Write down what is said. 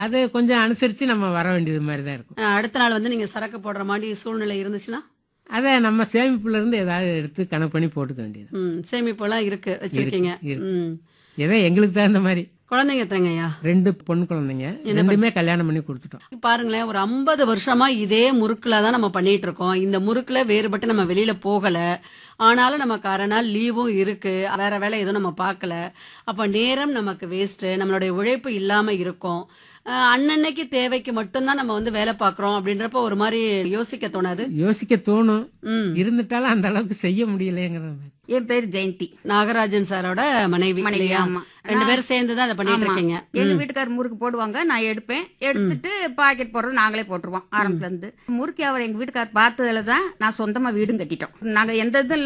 அது கொஞ்சம் அனுசரிச்சு நம்ம வர வேண்டியது மாதிரி தான் இருக்கும் அஹ், அடுத்த நாள் வந்து நீங்க சரக்கு போடுற மாதிரி சூழ்நிலை இருந்துச்சுன்னா அதை நம்ம சேமிப்புல இருந்து ஏதாவது எடுத்து கணக்கு பண்ணி போட்டுக்க வேண்டியது ம், சேமிப்பெல்லாம் இருக்கு வச்சிருக்கீங்க இருக்கு. ம். ஏதோ எங்களுக்கு தகுந்த மாதிரி குழந்தைங்க எத்தனைங்கய்யா ரெண்டு பொண்ணு குழந்தைங்க ரெண்டுமே கல்யாணம் பண்ணி கொடுத்துட்டோம் பாருங்களேன் ஒரு ஐம்பது வருஷமா இதே முறுக்குல தான் நம்ம பண்ணிட்டு இருக்கோம் இந்த முறுக்குல வேறுபட்டு நம்ம வெளியில போகல ஆனாலும் நமக்கு அரை நாள் லீவும் இருக்கு வேற வேலை எதுவும் நம்ம பார்க்கல அப்ப நேரம் நமக்கு வேஸ்ட் நம்மளுடைய உழைப்பு இல்லாம இருக்கும் அஹ், அன்னன்னைக்கு தேவைக்கு மட்டும்தான் நம்ம வந்து வேலை பார்க்கறோம் அப்படின்றப்ப ஒரு மாதிரி யோசிக்க தோணாது யோசிக்க தோணும் ம் இருந்துட்டாலும் அந்த அளவுக்கு செய்ய முடியலைங்கிற மாதிரி என் பேர் ஜெயந்தி நாகராஜன் சாரோட மனைவி மனைவி, இல்லையா? ஆமா. ரெண்டு நான்- பேரும் சேர்ந்து தான் அதை பண்ணிட்டு ஆமா. இருக்கீங்க எங்க ம். வீட்டுக்காரர் முறுக்கு போடுவாங்க நான் எடுப்பேன் எடுத்துட்டு பாக்கெட் போடுறது நாங்களே போட்டுருவோம் ஆரம்பத்துல இருந்து முறுக்கு அவர் எங்க வீட்டுக்காரர் பார்த்ததுல தான் நான் சொந்தமா வீடும் கட்டிட்டோம் நாங்க எந்த இதுவும்